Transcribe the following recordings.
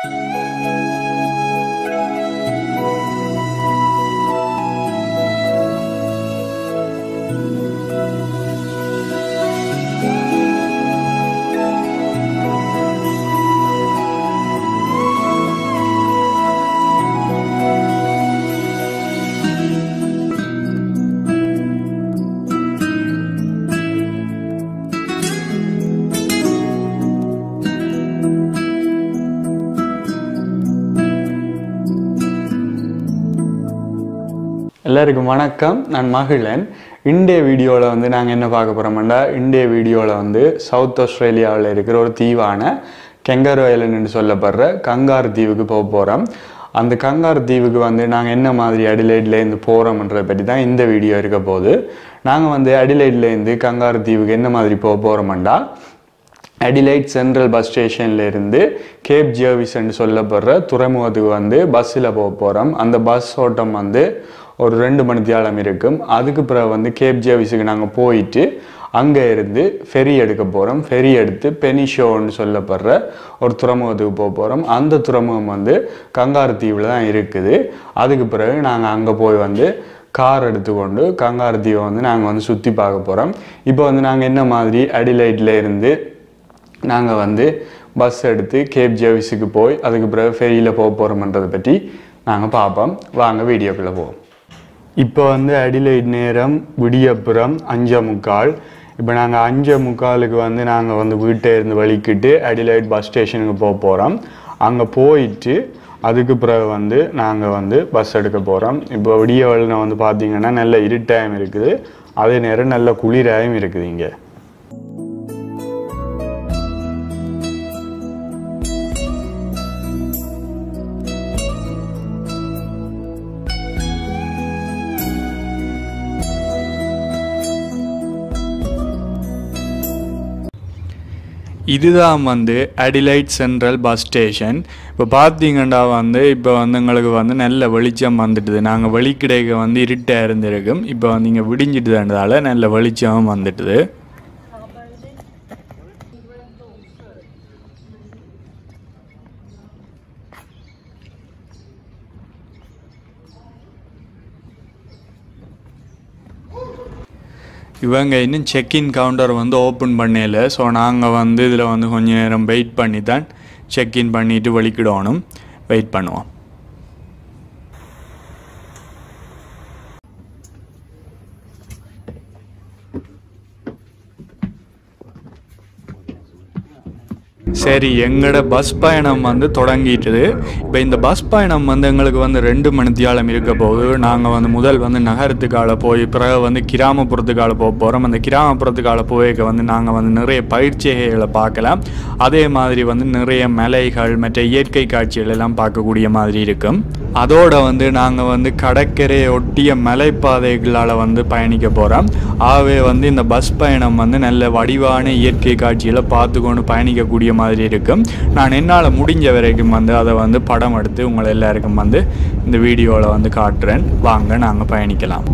எல்லாருக்கும் வணக்கம் நான் மகிழன் இந்திய வீடியோவில் வந்து நாங்கள் என்ன பார்க்க போகிறோம்னா இந்திய வீடியோவில் வந்து சவுத் ஆஸ்திரேலியாவில் இருக்கிற ஒரு தீவான கெங்கரு ஐலண்டுன்னு சொல்லப்படுற கங்கார் தீவுக்கு போக போகிறோம் அந்த கங்கார் தீவுக்கு வந்து நாங்கள் என்ன மாதிரி அடிலைட்லேருந்து போகிறோம்ன்றதை பற்றி தான் இந்த வீடியோ இருக்க போகுது நாங்கள் வந்து அடிலைட்லேருந்து கங்கார் தீவுக்கு என்ன மாதிரி போக போகிறோம்டா அடிலைட் சென்ட்ரல் பஸ் ஸ்டேஷன்ல இருந்து கேப் ஜேர்விஸ்ன்னு சொல்லப்படுற துறைமுகத்துக்கு வந்து பஸ்ஸில் போக போகிறோம் அந்த பஸ் ஓட்டம் வந்து ஒரு ரெண்டு மணி தியாலம் இருக்கும் அதுக்கு பிறகு வந்து கேப் ஜேர்விஸுக்கு நாங்கள் போயிட்டு அங்கே இருந்து ஃபெரி எடுக்க போகிறோம் ஃபெரி எடுத்து பெனிஷோன்னு சொல்லப்படுற ஒரு துறைமுகத்துக்கு போக போகிறோம் அந்த துறைமுகம் வந்து கங்காரு தீவில் தான் இருக்குது அதுக்கு பிறகு நாங்கள் அங்கே போய் வந்து கார் எடுத்துக்கொண்டு கங்காரு தீவை வந்து நாங்கள் வந்து சுற்றி பார்க்க போகிறோம் இப்போ வந்து நாங்கள் என்ன மாதிரி அடிலைட்ல இருந்து நாங்கள் வந்து பஸ் எடுத்து கேப் ஜேவிஸுக்கு போய் அதுக்கு பிறகு ஃபெரியில் போக போகிறோம்ன்றதை பற்றி நாங்கள் பார்ப்போம் வாங்க வீடியோக்குள்ளே போவோம் இப்போ வந்து அடிலைட் நேரம் விடியப்புறம் அஞ்சே முக்கால் இப்போ நாங்கள் அஞ்சே முக்காலுக்கு வந்து நாங்கள் வந்து வீட்டை இருந்து வலிக்கிட்டு அடிலைட் பஸ் ஸ்டேஷனுக்கு போக போகிறோம் அங்கே போயிட்டு அதுக்கு பிறகு வந்து நாங்கள் வந்து பஸ் எடுக்க போகிறோம் இப்போ விடிய வழின வந்து பார்த்தீங்கன்னா நல்ல இருட்டாயம் இருக்குது அதே நேரம் நல்ல குளிராயம் இருக்குது இங்கே இதுதான் வந்து அடிலைட் சென்ட்ரல் பஸ் ஸ்டேஷன் இப்போ பார்த்தீங்கன்னா வந்து இப்போ வந்து எங்களுக்கு வந்து நல்ல வெளிச்சம் வந்துட்டுது நாங்கள் வெளிக்கிடைக்க வந்து இருட்டாக இருந்திருக்கும் இப்போ வந்து இங்கே விடிஞ்சிட்டுதான்றதால நல்ல வெளிச்சமும் வந்துட்டுது இவங்க இன்னும் செக்இன் கவுண்டர் வந்து ஓப்பன் பண்ணல ஸோ நாங்கள் வந்து இதில் வந்து கொஞ்ச நேரம் வெயிட் பண்ணி தான் செக்இன் பண்ணிவிட்டு வலிக்கிடணும் வெயிட் பண்ணுவோம் சரி எங்களோட பஸ் பயணம் வந்து தொடங்கிட்டுது இப்போ இந்த பஸ் பயணம் வந்து எங்களுக்கு வந்து ரெண்டு மணி தியாலம் இருக்க போகுது நாங்கள் வந்து முதல் வந்து நகரத்துக்கால போய் பிறகு வந்து கிராமப்புறத்துக்கால போக போகிறோம் அந்த கிராமப்புறத்துக்கால போய்க்க வந்து நாங்கள் வந்து நிறைய பயிற்சிகளை பார்க்கலாம் அதே மாதிரி வந்து நிறைய மலைகள் மற்ற இயற்கை காட்சிகள் எல்லாம் பார்க்கக்கூடிய மாதிரி இருக்கும் அதோட வந்து நாங்கள் வந்து கடற்கரையை ஒட்டிய மலைப்பாதைகளால் வந்து பயணிக்க போகிறோம் ஆகவே வந்து இந்த பஸ் பயணம் வந்து நல்ல வடிவான இயற்கை காட்சிகளை பார்த்துக்கொண்டு பயணிக்கக்கூடிய மாதிரி இருக்கும் நான் என்னால் முடிஞ்ச வரைக்கும் வந்து அதை வந்து படம் எடுத்து உங்களை எல்லாருக்கும் வந்து இந்த வீடியோவில் வந்து காட்டுறேன் வாங்க நாங்கள் பயணிக்கலாம்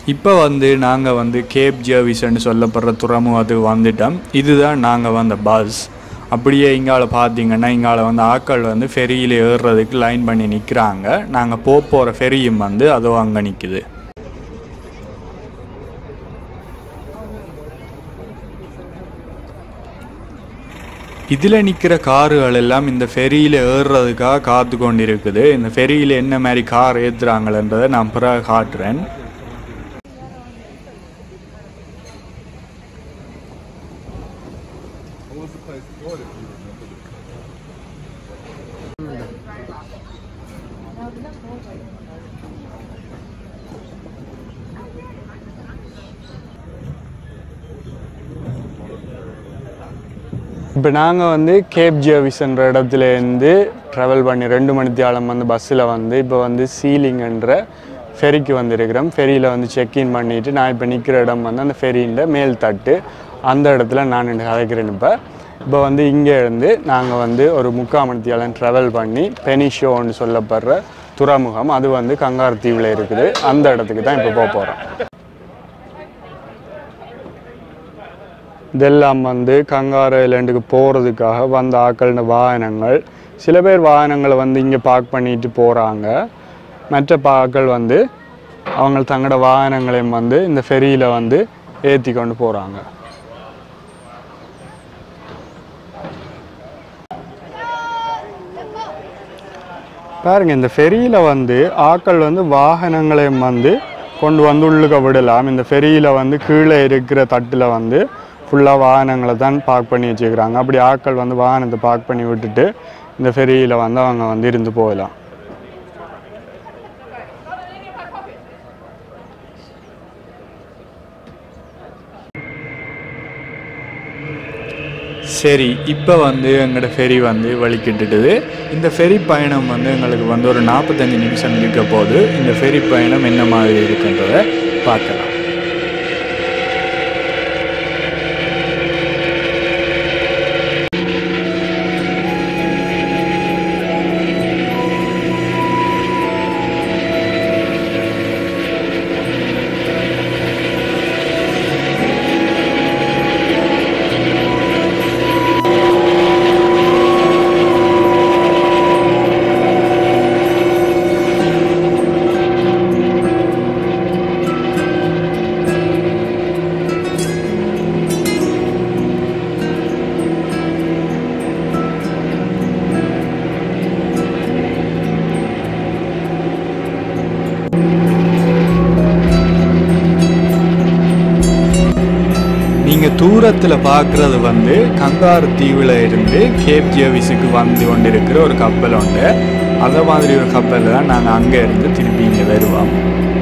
இப்போ வந்து நாங்கள் வந்து கேப் ஜேர்விஸ்ன்னு சொல்லப்படுற துறைமுகத்துக்கு வந்துட்டோம் இதுதான் நாங்கள் வந்த பஸ் அப்படியே இங்கால பார்த்தீங்கன்னா இங்கால வந்து ஆட்கள் வந்து ஃபெரியில் ஏறுறதுக்கு லைன் பண்ணி நிற்கிறாங்க நாங்கள் போக போகிற ஃபெரியும் வந்து அதோ அங்கே நிற்குது இதில் நிற்கிற காருகள் எல்லாம் இந்த ஃபெரியில் ஏறுறதுக்காக காத்து கொண்டு இருக்குது இந்த ஃபெரியில் என்ன மாதிரி கார் ஏற்றுறாங்களன்றதை நான் பிறகு காட்டுறேன் இப்போ நாங்கள் வந்து கேப் ஜேவிஸ்ன்ற இடத்துலேருந்து ட்ராவல் பண்ணி ரெண்டு மணி தியாலம் வந்து பஸ்ஸில் வந்து இப்போ வந்து சீலிங்ன்ற ஃபெரிக்கு வந்திருக்கிறோம் ஃபெரியில் வந்து செக்இன் பண்ணிவிட்டு நான் இப்போ நிற்கிற இடம் வந்து அந்த ஃபெரியின் மேல் தட்டு அந்த இடத்துல நான் நின்று கதைக்கிறேன் இப்போ இப்போ வந்து இங்கே இருந்து நாங்கள் வந்து ஒரு முக்கால் மணி தியாலம் ட்ராவல் பண்ணி பெனிஷோன்னு சொல்லப்படுற துறைமுகம் அது வந்து கங்கார் தீவில் இருக்குது அந்த இடத்துக்கு தான் இப்போ போக போகிறோம் இதெல்லாம் வந்து கங்காரு ஐலாண்டுக்கு போகிறதுக்காக வந்த ஆக்கள்ன வாகனங்கள் சில பேர் வாகனங்களை வந்து இங்கே பார்க் பண்ணிட்டு போகிறாங்க மற்ற ஆக்கள் வந்து அவங்க தங்களோட வாகனங்களையும் வந்து இந்த ஃபெரியில் வந்து ஏற்றி கொண்டு போகிறாங்க பாருங்க இந்த ஃபெரியில் வந்து ஆக்கள் வந்து வாகனங்களையும் வந்து கொண்டு வந்து உள்ளுக்க விடலாம் இந்த ஃபெரியில் வந்து கீழே இருக்கிற தட்டில் வந்து ஃபுல்லாக வாகனங்களை தான் பார்க் பண்ணி வச்சுக்கிறாங்க அப்படி ஆட்கள் வந்து வாகனத்தை பார்க் பண்ணி விட்டுட்டு இந்த ஃபெரியில் வந்து அவங்க வந்து இருந்து போகலாம் சரி இப்போ வந்து எங்களோட ஃபெரி வந்து வழிக்கிட்டுடுது இந்த ஃபெரி பயணம் வந்து எங்களுக்கு வந்து ஒரு நாற்பத்தஞ்சு நிமிஷம் இருக்க போது இந்த ஃபெரி பயணம் என்ன மாதிரி இருக்குன்றதை பார்க்கலாம் நீங்கள் தூரத்தில் பார்க்குறது வந்து கங்காரு தீவில் இருந்து கேப் ஜேவிஸுக்கு வந்து கொண்டிருக்கிற ஒரு கப்பல் உண்டு அந்த மாதிரி ஒரு கப்பலில் தான் நாங்கள் அங்கே இருந்து திருப்பி இங்கே வருவோம்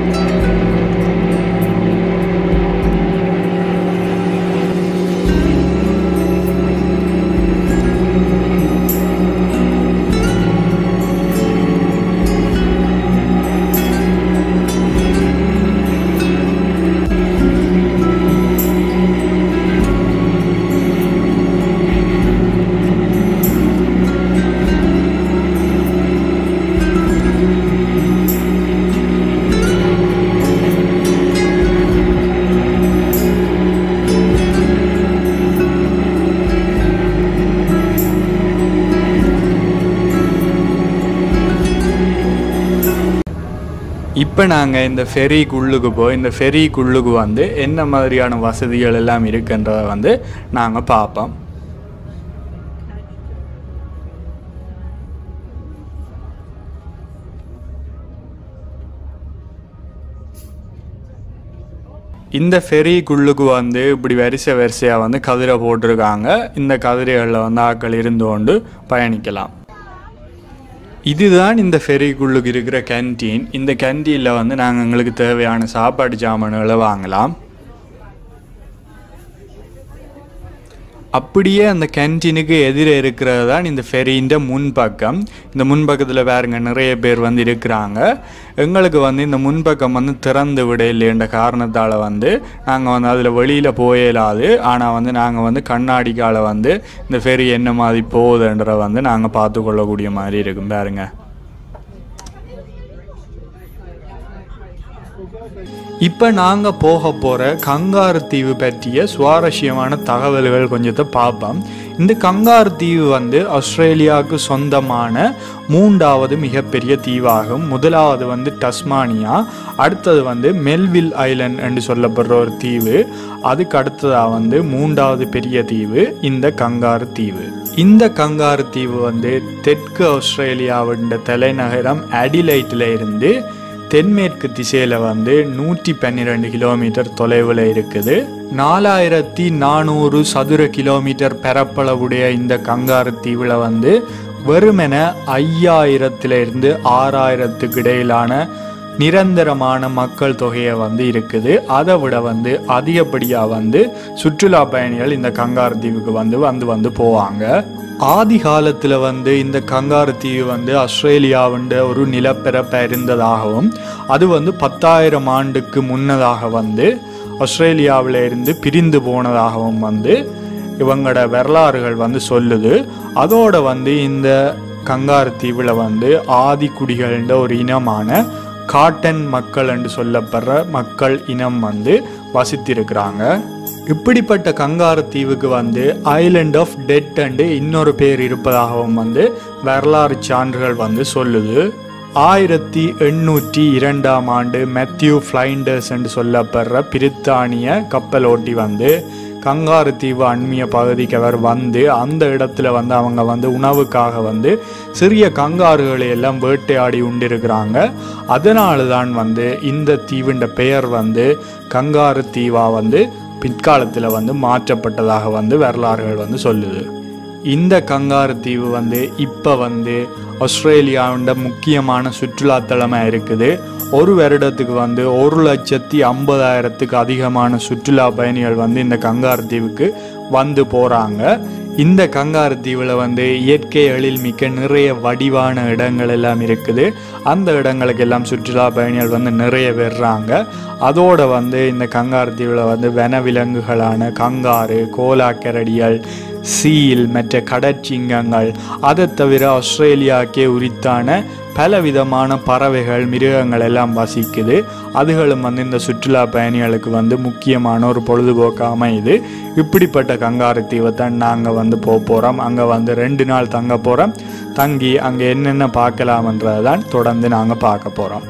இப்போ நாங்கள் இந்த ஃபெரிக்குள்ளுக்கு போய் இந்த ஃபெரிக்குள்ளுக்கு வந்து என்ன மாதிரியான வசதிகள் எல்லாம் இருக்குன்றதை வந்து நாங்கள் பார்ப்போம் இந்த ஃபெரிக்குள்ளுக்கு வந்து இப்படி வரிசை வரிசையாக வந்து கதிரை போட்டிருக்காங்க இந்த கதிரைகளில் வந்து ஆட்கள் இருந்து கொண்டு பயணிக்கலாம் இதுதான் இந்த ஃபெரிக்குள்ளுக்கு இருக்கிற கேன்டீன் இந்த கேன்டீனில் வந்து நாங்கள் எங்களுக்கு தேவையான சாப்பாடு சாமான்களை வாங்கலாம் அப்படியே அந்த கேன்டீனுக்கு எதிரே இருக்கிறது தான் இந்த ஃபெரின்ற முன்பக்கம் இந்த முன்பக்கத்தில் பாருங்க நிறைய பேர் வந்து இருக்கிறாங்க எங்களுக்கு வந்து இந்த முன்பக்கம் வந்து திறந்து விட இல்லைன்ற காரணத்தால் வந்து நாங்கள் வந்து அதில் வெளியில் போயிடாது ஆனால் வந்து நாங்கள் வந்து கண்ணாடிக்கால வந்து இந்த ஃபெரி என்ன மாதிரி போகுதுன்ற வந்து நாங்கள் பார்த்து கொள்ளக்கூடிய மாதிரி இருக்கும் பாருங்க இப்போ நாங்கள் போக போகிற கங்காரு தீவு பற்றிய சுவாரஸ்யமான தகவல்கள் கொஞ்சத்தை பார்ப்போம் இந்த கங்காரு தீவு வந்து ஆஸ்திரேலியாவுக்கு சொந்தமான மூன்றாவது மிகப்பெரிய தீவாகும் முதலாவது வந்து டஸ்மானியா அடுத்தது வந்து மெல்வில் ஐலண்ட் என்று சொல்லப்படுற ஒரு தீவு அதுக்கு அடுத்ததாக வந்து மூன்றாவது பெரிய தீவு இந்த கங்காரு தீவு இந்த கங்காரு தீவு வந்து தெற்கு ஆஸ்திரேலியாவின் தலைநகரம் அடிலைட்டில் இருந்து தென்மேற்கு திசையில் வந்து நூற்றி பன்னிரெண்டு கிலோமீட்டர் தொலைவில் இருக்குது நாலாயிரத்தி நானூறு சதுர கிலோமீட்டர் பரப்பளவுடைய இந்த கங்காரு தீவில் வந்து வெறுமென ஐயாயிரத்துல இருந்து ஆறாயிரத்துக்கு இடையிலான நிரந்தரமான மக்கள் தொகையை வந்து இருக்குது அதை விட வந்து அதிகப்படியாக வந்து சுற்றுலா பயணிகள் இந்த கங்காரு தீவுக்கு வந்து வந்து வந்து போவாங்க ஆதி காலத்தில் வந்து இந்த கங்காரு தீவு வந்து ஆஸ்திரேலியாவுண்ட ஒரு நிலப்பரப்பை இருந்ததாகவும் அது வந்து பத்தாயிரம் ஆண்டுக்கு முன்னதாக வந்து ஆஸ்திரேலியாவில் இருந்து பிரிந்து போனதாகவும் வந்து இவங்களோட வரலாறுகள் வந்து சொல்லுது அதோட வந்து இந்த கங்காரு தீவில் வந்து ஆதிக்குடிகள்ன்ற ஒரு இனமான காட்டன் மக்கள் என்று சொல்லப்படுற மக்கள் இனம் வந்து வசித்திருக்கிறாங்க இப்படிப்பட்ட கங்காரு தீவுக்கு வந்து ஐலண்ட் ஆஃப் டெட் அண்டு இன்னொரு பேர் இருப்பதாகவும் வந்து வரலாறு சான்றுகள் வந்து சொல்லுது ஆயிரத்தி எண்ணூற்றி இரண்டாம் ஆண்டு மேத்யூ ஃப்ளைண்டர்ஸ் என்று சொல்லப்படுற பிரித்தானிய கப்பலோட்டி வந்து கங்காரு தீவு அண்மிய பகுதிக்கு அவர் வந்து அந்த இடத்துல வந்து அவங்க வந்து உணவுக்காக வந்து சிறிய கங்காறுகளை எல்லாம் வேட்டையாடி உண்டிருக்கிறாங்க அதனால தான் வந்து இந்த தீவின் பெயர் வந்து கங்காரு தீவா வந்து பிற்காலத்தில் வந்து மாற்றப்பட்டதாக வந்து வரலாறுகள் வந்து சொல்லுது இந்த கங்காரு தீவு வந்து இப்போ வந்து ஆஸ்திரேலியாவோட முக்கியமான சுற்றுலாத்தலமாக இருக்குது ஒரு வருடத்துக்கு வந்து ஒரு லட்சத்தி ஐம்பதாயிரத்துக்கு அதிகமான சுற்றுலா பயணிகள் வந்து இந்த கங்காரு தீவுக்கு வந்து போகிறாங்க இந்த கங்காரு தீவில் வந்து இயற்கை எழில் மிக்க நிறைய வடிவான இடங்கள் எல்லாம் இருக்குது அந்த இடங்களுக்கு எல்லாம் சுற்றுலா பயணிகள் வந்து நிறைய வர்றாங்க அதோட வந்து இந்த கங்காரு தீவில் வந்து வனவிலங்குகளான கங்காரு கோலாக்கரடிகள் சீல் மற்ற கடற்சிங்கங்கள் அதை தவிர ஆஸ்திரேலியாக்கே உரித்தான பலவிதமான பறவைகள் மிருகங்கள் எல்லாம் வசிக்குது அதுகளும் வந்து இந்த சுற்றுலா பயணிகளுக்கு வந்து முக்கியமான ஒரு பொழுதுபோக்கு அமையுது இப்படிப்பட்ட கங்காரு தீவை தான் நாங்கள் வந்து போக போகிறோம் அங்கே வந்து ரெண்டு நாள் தங்க போகிறோம் தங்கி அங்கே என்னென்ன பார்க்கலாம்ன்றதை தான் தொடர்ந்து நாங்கள் பார்க்க போகிறோம்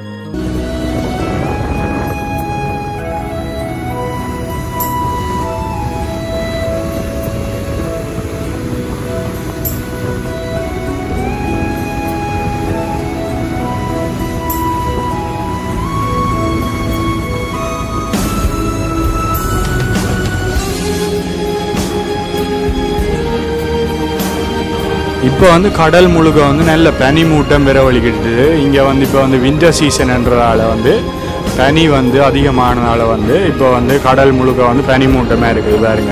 இப்போ வந்து கடல் முழுக்க வந்து நல்ல பனி மூட்டம் விரவழிக்கிட்டு இங்கே வந்து இப்போ வந்து வின்டர் சீசன்ன்றதால வந்து பனி வந்து அதிகமானதால வந்து இப்போ வந்து கடல் முழுக்க வந்து பனி மூட்டமாக இருக்குது பாருங்க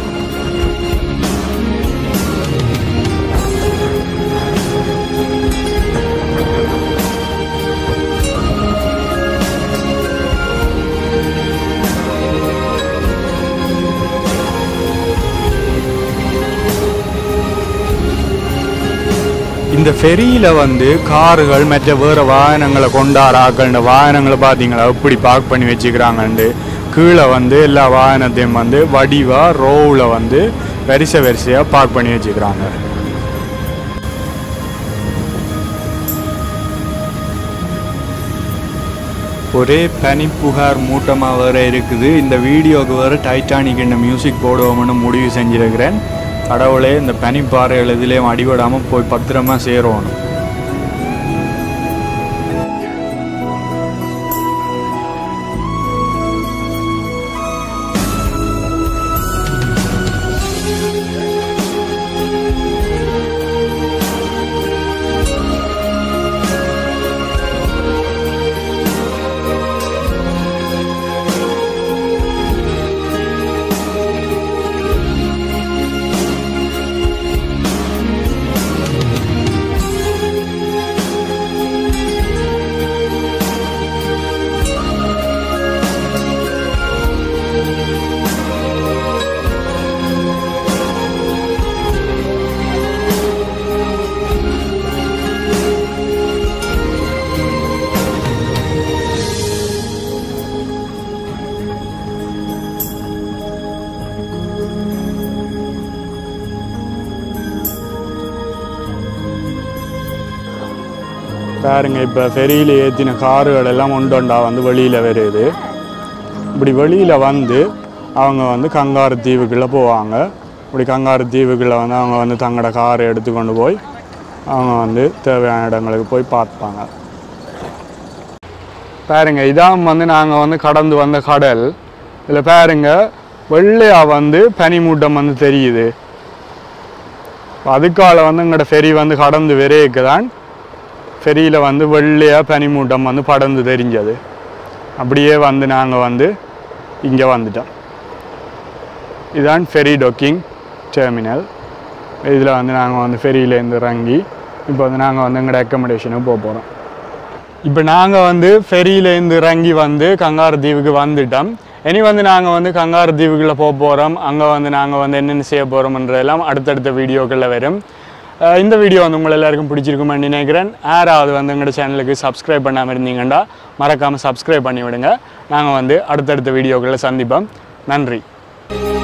இந்த ஃபெரியில் வந்து கார்கள் மற்ற வேறு வாகனங்களை கொண்டாட ஆக்கள்ன்ற வாகனங்களை பார்த்தீங்களா எப்படி பார்க் பண்ணி வச்சுக்கிறாங்கன்ட்டு கீழே வந்து எல்லா வாகனத்தையும் வந்து வடிவாக ரோவில் வந்து வரிசை வரிசையாக பார்க் பண்ணி வச்சுக்கிறாங்க ஒரே பனிப்புகார் மூட்டமாக வேற இருக்குது இந்த வீடியோவுக்கு வேறு டைட்டானிக் என்ன மியூசிக் போடுவோம்னு முடிவு செஞ்சிருக்கிறேன் கடவுளே இந்த பனிப்பாறைகள் இதுலேயும் அடிபடாமல் போய் பத்திரமா சேரணும் பாருங்க இப்போ ஃபெரியில் ஏற்றின காருகள் எல்லாம் ஒண்டொண்டா வந்து வெளியில் வருது இப்படி வெளியில் வந்து அவங்க வந்து கங்காரு தீவுக்குள்ளே போவாங்க இப்படி கங்காரு தீவுக்குள்ளே வந்து அவங்க வந்து தங்களோட காரை எடுத்து கொண்டு போய் அவங்க வந்து தேவையான இடங்களுக்கு போய் பார்ப்பாங்க பாருங்க இதான் வந்து நாங்கள் வந்து கடந்து வந்த கடல் இதில் பாருங்க வெள்ளையா வந்து பனிமூட்டம் வந்து தெரியுது அதுக்கால வந்து எங்களோட ஃபெரி வந்து கடந்து விரைக்கு தான் ஃபெரியில் வந்து வெள்ளையா பனிமூட்டம் வந்து படர்ந்து தெரிஞ்சது அப்படியே வந்து நாங்கள் வந்து இங்கே வந்துட்டோம் இதுதான் ஃபெரி டொக்கிங் டெர்மினல் இதில் வந்து நாங்கள் வந்து ஃபெரியிலேருந்து இறங்கி இப்போ வந்து நாங்கள் வந்து எங்களோட அக்கமடேஷனுக்கு போக போகிறோம் இப்போ நாங்கள் வந்து ஃபெரியிலேருந்து இறங்கி வந்து கங்காரு தீவுக்கு வந்துட்டோம் இனி வந்து நாங்கள் வந்து கங்காரு தீவுக்குள்ளே போக போகிறோம் அங்கே வந்து நாங்கள் வந்து என்னென்ன செய்ய போகிறோம்ன்றதெல்லாம் அடுத்தடுத்த வீடியோக்களில் வரும் அஹ் இந்த வீடியோ வந்து உங்களை எல்லாருக்கும் பிடிச்சிருக்குமென்னு நினைக்கிறேன் யாராவது வந்து எங்களோட சேனலுக்கு சப்ஸ்கிரைப் பண்ணாமல் இருந்தீங்கன்னா மறக்காமல் சப்ஸ்கிரைப் பண்ணி விடுங்க நாங்கள் வந்து அடுத்தடுத்த வீடியோக்களில் சந்திப்போம் நன்றி